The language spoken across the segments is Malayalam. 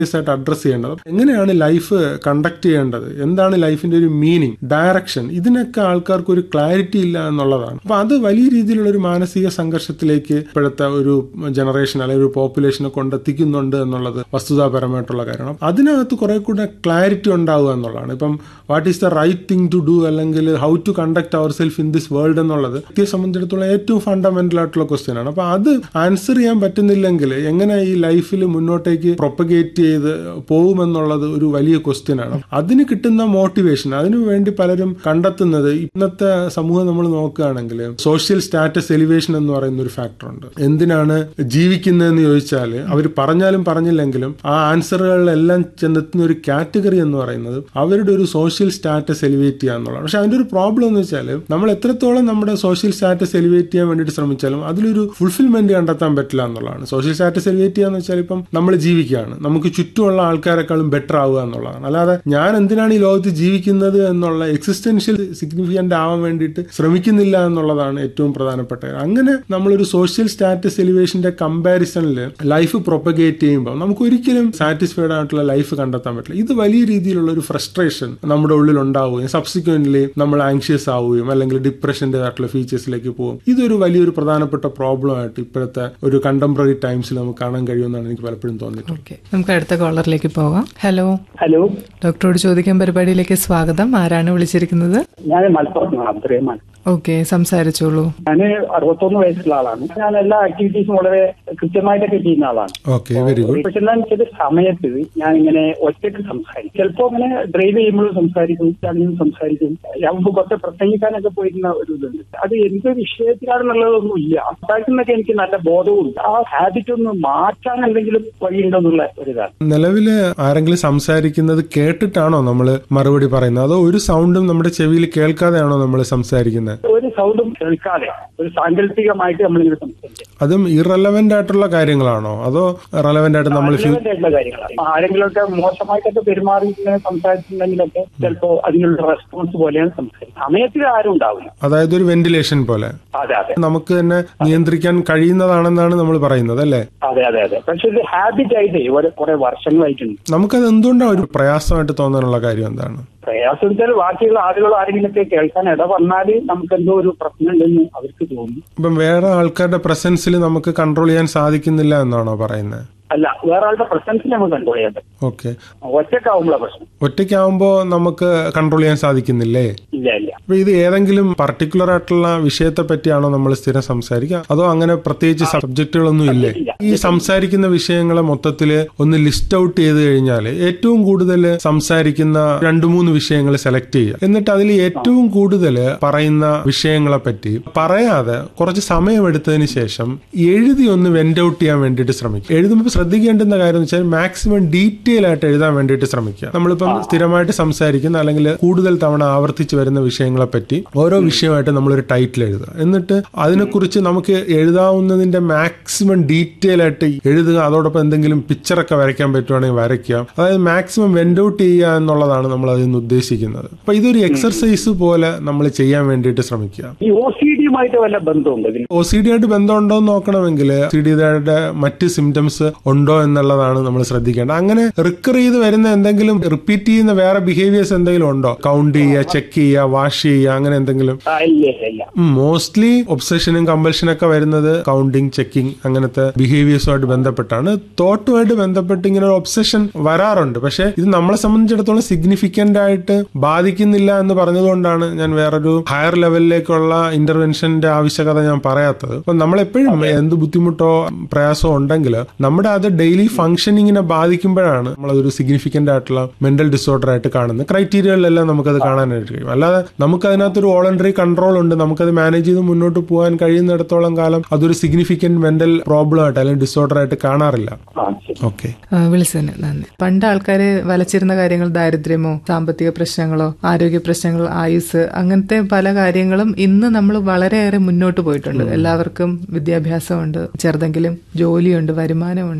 ആയിട്ട് അഡ്രസ് ചെയ്യേണ്ടത് എങ്ങനെയാണ് ലൈഫ് കണ്ടക്ട് ചെയ്യേണ്ടത് എന്താണ് ലൈഫിന്റെ ഒരു മീനിങ് ഡയറക്ഷൻ ഇതിനൊക്കെ ആൾക്കാർക്ക് ഒരു ക്ലാരിറ്റി ഇല്ല എന്നുള്ളതാണ് അപ്പൊ അത് വലിയ രീതിയിലുള്ള ഒരു മാനസിക സംഘർഷത്തിലേക്ക് ഇപ്പോഴത്തെ ഒരു ജനറേഷൻ അല്ലെങ്കിൽ ഒരു പോപ്പുലേഷനെ കൊണ്ടെത്തിക്കുന്നുണ്ട് എന്നുള്ളത് വസ്തുതാപരമായിട്ടുള്ള കാര്യമാണ് അതിനകത്ത് കുറെ കൂടെ ക്ലാരിറ്റി ഉണ്ടാവുക എന്നുള്ളതാണ് ഇപ്പം what is the right thing to do അല്ലെങ്കിൽ how to conduct ourself in this world എന്നുള്ളത് വ്യക്തിയെ സംബന്ധിച്ചിടത്തോളം ഏറ്റവും ഫണ്ടമെന്റൽ ആയിട്ടുള്ള ക്വസ്റ്റ്യൻ ആണ് അപ്പൊ അത് ആൻസർ ചെയ്യാൻ പറ്റുന്നില്ലെങ്കിൽ എങ്ങനെ ഈ ലൈഫിൽ മുന്നോട്ടേക്ക് പ്രൊപ്പഗേറ്റ് ചെയ്ത് പോകുമെന്നുള്ളത് ഒരു വലിയ ക്വസ്റ്റ്യൻ ആണ് അതിന് കിട്ടുന്ന മോട്ടിവേഷൻ അതിനു വേണ്ടി പലരും കണ്ടെത്തുന്നത് ഇന്നത്തെ സമൂഹം നമ്മൾ നോക്കുകയാണെങ്കിൽ സോഷ്യൽ സ്റ്റാറ്റസ് എലിവേഷൻ എന്ന് പറയുന്ന ഒരു ഫാക്ടർ ഉണ്ട് എന്തിനാണ് ജീവിക്കുന്നതെന്ന് ചോദിച്ചാൽ അവർ പറഞ്ഞാലും പറഞ്ഞില്ലെങ്കിലും ആ ആൻസറുകളിലെല്ലാം ചെന്നെത്തുന്ന ഒരു കാറ്റഗറി എന്ന് പറയുന്നത് അവരുടെ ഒരു സോഷ്യൽ സ്റ്റാറ്റസ് എലിവേറ്റ് ചെയ്യുക എന്നുള്ളതാണ് പക്ഷെ അതിന്റെ ഒരു പ്രോബ്ലം എന്ന് വെച്ചാൽ നമ്മൾ എത്രത്തോളം നമ്മുടെ സോഷ്യൽ സ്റ്റാറ്റസ് എലിവേറ്റ് ചെയ്യാൻ വേണ്ടിയിട്ട് ശ്രമിച്ചാലും അതിലൊരു ഫുൾഫിൽമെന്റ് കണ്ടെത്താൻ പറ്റില്ല എന്നുള്ളതാണ് സോഷ്യൽ സ്റ്റാറ്റസ് എലിവേറ്റ് ചെയ്യാന്ന് വെച്ചാൽ ഇപ്പം നമ്മൾ ജീവിക്കുകയാണ് നമുക്ക് ചുറ്റുമുള്ള ആൾക്കാരെക്കാളും ബെറ്റർ ആവുക എന്നുള്ളതാണ് അല്ലാതെ ഞാൻ എന്തിനാണ് ഈ ലോകത്ത് ജീവിക്കുന്നത് എന്നുള്ള എക്സിസ്റ്റൻഷ്യൽ സിഗ്നിഫിക്കന്റ് ആവാൻ വേണ്ടിയിട്ട് ശ്രമിക്കുന്നില്ല എന്നുള്ളതാണ് ഏറ്റവും പ്രധാനപ്പെട്ട കാര്യം. അങ്ങനെ നമ്മളൊരു സോഷ്യൽ സ്റ്റാറ്റസ് എലിവേഷന്റെ കമ്പാരിസണിൽ ലൈഫ് പ്രൊപ്പഗേറ്റ് ചെയ്യുമ്പോൾ നമുക്ക് ഒരിക്കലും സാറ്റിസ്ഫൈഡ് ആയിട്ടുള്ള ലൈഫ് കണ്ടെത്താൻ പറ്റില്ല ഇത് വലിയ രീതിയിലുള്ള ഒരു ഫ്രസ്ട്രേഷൻ നമ്മുടെ ഉള്ളിൽ ഉണ്ടാവുകയും സബ്സിക്വന്റ്ലി നമ്മൾ ആങ്ഷ്യസ് ആവുകയും അല്ലെങ്കിൽ ഡിപ്രഷൻ്റെതായിട്ടുള്ള ഫീച്ചേഴ്സിലേക്ക് പോകും ഇതൊരു വലിയൊരു പ്രധാനപ്പെട്ട പ്രോബ്ലം ആയിട്ട് ഇപ്പോഴത്തെ ഒരു കണ്ടംപററി ടൈംസിൽ നമുക്ക് കാണാൻ കഴിയുമെന്നാണ് എനിക്ക് പലപ്പോഴും തോന്നിയിട്ടുള്ളത് ഓക്കെ നമുക്ക് അടുത്ത കോളറിലേക്ക് പോകാം ഹലോ ഹലോ ഡോക്ടറോട് ചോദിക്കാൻ പരിപാടിയിലേക്ക് സ്വാഗതം ആരാണ് വിളിച്ചിരിക്കുന്നത് ഞാൻ മലപ്പുറത്ത് നിന്നാണ് അബ്ദുറഹ്മാൻ ഓക്കെ സംസാരിച്ചോളൂ ഞാൻ അറുപത്തൊന്ന് വയസ്സുള്ള ആളാണ് ഞാൻ എല്ലാ ആക്ടിവിറ്റീസും വളരെ കൃത്യമായിട്ടൊക്കെ ചെയ്യുന്ന ആളാണ് ഓക്കെ വെരി ഗുഡ് പക്ഷെ എന്താ ചില സമയത്ത് ഞാൻ ഇങ്ങനെ ഒറ്റയ്ക്ക് സംസാരിക്കും ചിലപ്പോ ഇങ്ങനെ ഡ്രൈവ് ചെയ്യുമ്പോഴും സംസാരിക്കും അങ്ങനെയും സംസാരിക്കും ഞാൻ മുമ്പ് കുറച്ച് പ്രസംഗിക്കാനൊക്കെ പോയിരുന്ന ഒരു ഇതുണ്ട് അത് എന്ത് വിഷയത്തിലാണെന്നുള്ളതൊന്നും ഇല്ല സംസാരിക്കുന്നൊക്കെ എനിക്ക് നല്ല ബോധവുണ്ട് ആ ഹാബിറ്റ് ഒന്ന് മാറ്റാൻ എന്തെങ്കിലും വഴിയുണ്ടെന്നുള്ള ഒരു ഇതാണ് നിലവില് ആരെങ്കിലും സംസാരിക്കുന്നത് കേട്ടിട്ടാണോ നമ്മൾ മറുപടി പറയുന്നത് അതോ ഒരു സൗണ്ടും നമ്മുടെ ചെവിയിൽ കേൾക്കാതെയാണോ നമ്മൾ സംസാരിക്കുന്നത് ഒരു സൗണ്ടും കേൾക്കാതെ ഒരു സാങ്കല്പികമായിട്ട് നമ്മളിങ്ങനെ സംസാരിക്കും അതും ഇറലവന്റ് ആയിട്ടുള്ള കാര്യങ്ങളാണോ അതോ റെലവന്റ് ആയിട്ട് നമ്മൾ ഫ്യൂ- relevant ആയിട്ടുള്ള കാര്യങ്ങളാണ് ആരെങ്കിലുമൊക്കെ മോശമായിട്ടൊക്കെ പെരുമാറി ഇങ്ങനെ സംസാരിച്ചിട്ടുണ്ടെങ്കിലൊക്കെ ചിലപ്പോ അതിനുള്ള റെസ്പോൺസ് പോലെയാണ് സംസാരിക്കുന്നത് സമയത്തിൽ ആരും ഉണ്ടാവില്ല അതായത് ഒരു വെന്റിലേഷൻ പോലെ അതെ അതെ നമുക്ക് തന്നെ നിയന്ത്രിക്കാൻ കഴിയുന്നതാണെന്നാണ് നമ്മൾ പറയുന്നത് അല്ലേ അതെ അതെ അതെ പക്ഷെ ഇത് ഹാബിറ്റ് ആയിട്ട് ഒരു കുറെ വർഷങ്ങളായിട്ടുണ്ട് നമുക്കത് എന്തുകൊണ്ടാണ് ഒരു പ്രയാസമായിട്ട് തോന്നാനുള്ള കാര്യം എന്താണ് പ്രയാസം വെച്ചാൽ ബാക്കിയുള്ള ആളുകൾ ആരെങ്കിലുമൊക്കെ കേൾക്കാൻ ഇട വന്നാല് നമുക്ക് എന്തോ ഒരു പ്രശ്നമുണ്ടെന്ന് അവർക്ക് തോന്നും ഇപ്പം വേറെ ആൾക്കാരുടെ പ്രസൻസിൽ നമുക്ക് കൺട്രോൾ ചെയ്യാൻ സാധിക്കുന്നില്ല എന്നാണോ പറയുന്നത് അല്ല വേറെ ആളുടെ പ്രസൻസിൽ നമുക്ക് കൺട്രോൾ ചെയ്യാൻ പറ്റും ഓക്കെ ഒറ്റക്കാവുമ്പോഴാ പ്രശ്നം ഒറ്റയ്ക്കാവുമ്പോൾ നമുക്ക് കൺട്രോൾ ചെയ്യാൻ സാധിക്കുന്നില്ലേ ഇല്ല ഇല്ല അപ്പൊ ഇത് ഏതെങ്കിലും പർട്ടിക്കുലർ ആയിട്ടുള്ള വിഷയത്തെ പറ്റിയാണോ നമ്മൾ സ്ഥിരം സംസാരിക്കുക അതോ അങ്ങനെ പ്രത്യേകിച്ച് സബ്ജക്റ്റുകളൊന്നും ഇല്ലേ ഈ സംസാരിക്കുന്ന വിഷയങ്ങളെ മൊത്തത്തിൽ ഒന്ന് ലിസ്റ്റ് ഔട്ട് ചെയ്ത് കഴിഞ്ഞാൽ ഏറ്റവും കൂടുതൽ സംസാരിക്കുന്ന രണ്ടു മൂന്ന് വിഷയങ്ങൾ സെലക്ട് ചെയ്യുക എന്നിട്ട് അതിൽ ഏറ്റവും കൂടുതൽ പറയുന്ന വിഷയങ്ങളെ പറ്റി പറയാതെ കുറച്ച് സമയമെടുത്തതിന് ശേഷം എഴുതി ഒന്ന് വെന്റ് ഔട്ട് ചെയ്യാൻ വേണ്ടിയിട്ട് ശ്രമിക്കുക എഴുതുമ്പോൾ ശ്രദ്ധിക്കേണ്ടുന്ന കാര്യം എന്ന് വെച്ചാൽ മാക്സിമം ഡീറ്റെയിൽ ആയിട്ട് എഴുതാൻ വേണ്ടിയിട്ട് ശ്രമിക്കുക നമ്മളിപ്പം സ്ഥിരമായിട്ട് സംസാരിക്കുന്ന അല്ലെങ്കിൽ കൂടുതൽ തവണ ആവർത്തിച്ച് വരുന്ന വിഷയങ്ങളെ പറ്റി ഓരോ വിഷയമായിട്ട് നമ്മളൊരു ടൈറ്റിൽ എഴുതുക എന്നിട്ട് അതിനെക്കുറിച്ച് നമുക്ക് എഴുതാവുന്നതിന്റെ മാക്സിമം ഡീറ്റെയിൽ ആയിട്ട് എഴുതുക അതോടൊപ്പം എന്തെങ്കിലും പിക്ചറൊക്കെ വരയ്ക്കാൻ പറ്റുവാണെങ്കിൽ വരയ്ക്കുക അതായത് മാക്സിമം വെന്റ് ഔട്ട് ചെയ്യുക എന്നുള്ളതാണ് നമ്മൾ അതിൽ നിന്ന് ഉദ്ദേശിക്കുന്നത് അപ്പൊ ഇതൊരു എക്സർസൈസ് പോലെ നമ്മൾ ചെയ്യാൻ വേണ്ടിയിട്ട് ശ്രമിക്കുക ഈ ഒ സി ഡിയുമായിട്ട് വല്ല ബന്ധമുണ്ട് ഇതിന് ഒ സി ഡി ആയിട്ട് ബന്ധമുണ്ടോ എന്ന് നോക്കണമെങ്കിൽ സി ഡിയുടെ മറ്റ് സിംറ്റംസ് ഉണ്ടോ എന്നുള്ളതാണ് നമ്മൾ ശ്രദ്ധിക്കേണ്ടത് അങ്ങനെ റിക്കർ ചെയ്ത് വരുന്ന എന്തെങ്കിലും റിപ്പീറ്റ് ചെയ്യുന്ന വേറെ ബിഹേവിയേഴ്സ് എന്തെങ്കിലും ഉണ്ടോ കൗണ്ട് ചെയ്യുക ചെക്ക് ചെയ്യുക വാഷ് ചെയ്യുക അങ്ങനെ എന്തെങ്കിലും ആ, ഇല്ല ഇല്ല ഇല്ല മോസ്റ്റ്ലി ഒബ്സഷനും കമ്പൽഷനും ഒക്കെ വരുന്നത് കൗണ്ടിങ് ചെക്കിങ് അങ്ങനത്തെ ബിഹേവിയേഴ്സുമായിട്ട് ബന്ധപ്പെട്ടാണ് തോട്ടുമായിട്ട് ബന്ധപ്പെട്ട് ഇങ്ങനെ ഒരു ഒബ്സഷൻ വരാറുണ്ട് പക്ഷെ ഇത് നമ്മളെ സംബന്ധിച്ചിടത്തോളം സിഗ്നിഫിക്കന്റ് ആയിട്ട് ബാധിക്കുന്നില്ല എന്ന് പറഞ്ഞതുകൊണ്ടാണ് ഞാൻ വേറൊരു ഹയർ ലെവലിലേക്കുള്ള ഇന്റർവെൻഷന്റെ ആവശ്യകത ഞാൻ പറയാത്തത് അപ്പൊ നമ്മളെപ്പോഴും എന്ത് ബുദ്ധിമുട്ടോ പ്രയാസമോ ഉണ്ടെങ്കിൽ നമ്മുടെ അത് ഡെയിലി ഫംഗ്ഷനിങ്ങിനെ ബാധിക്കുമ്പോഴാണ് നമ്മളതൊരു സിഗ്നിഫിക്കന്റ് ആയിട്ടുള്ള മെന്റൽ ഡിസോർഡർ ആയിട്ട് കാണുന്നത് ക്രൈറ്റീരിയകളിലെല്ലാം നമുക്കത് കാണാനായിട്ട് കഴിയും അല്ലാതെ നമുക്ക് അതിനകത്തൊരു വോളണ്ടറി കൺട്രോൾ ഉണ്ട് നമുക്കത് മാനേജ് ചെയ്ത് മുന്നോട്ട് പോകാൻ കഴിയുന്നിടത്തോളം കാലം അതൊരു സിഗ്നിഫിക്കന്റ് മെന്റൽ പ്രോബ്ലം ആയിട്ട് അല്ലെങ്കിൽ ഡിസോർഡർ ആയിട്ട് കാണാറില്ല ആ ശരി ഓക്കെ ആ, വിളിച്ചതിന് നന്ദി പണ്ട് ആൾക്കാര് വലച്ചിരുന്ന കാര്യങ്ങൾ ദാരിദ്ര്യമോ സാമ്പത്തിക പ്രശ്നങ്ങളോ ആരോഗ്യ പ്രശ്നങ്ങൾ ആയുസ് അങ്ങനത്തെ പല കാര്യങ്ങളും ഇന്ന് നമ്മൾ വളരെയേറെ മുന്നോട്ട് പോയിട്ടുണ്ട് എല്ലാവർക്കും വിദ്യാഭ്യാസമുണ്ട് ചെറുതെങ്കിലും ജോലിയുണ്ട് വരുമാനമുണ്ട്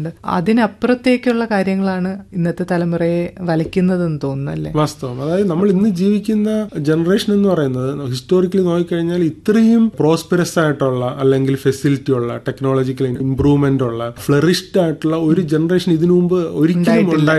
ഉണ്ട് അതിനപ്പുറത്തേക്കുള്ള കാര്യങ്ങളാണ് ഇന്നത്തെ തലമുറയെ വലയ്ക്കുന്നതെന്ന് തോന്നുന്നു അല്ലേ വാസ്തവം അതായത് നമ്മൾ ഇന്ന് ജീവിക്കുന്ന ജനറേഷൻ എന്ന് പറയുന്നത് ഹിസ്റ്റോറിക്കലി നോക്കിക്കഴിഞ്ഞാൽ ഇത്രയും പ്രോസ്പെറസ് ആയിട്ടുള്ള അല്ലെങ്കിൽ ഫെസിലിറ്റി ഉള്ള ടെക്നോളജിക്കൽ ഇംപ്രൂവ്മെന്റ് ഉള്ള ഫ്ലറിഷ്ഡ് ആയിട്ടുള്ള ഒരു ജനറേഷൻ ഇതിനു മുമ്പ് ഒരിക്കലും ഉണ്ടായിട്ടില്ല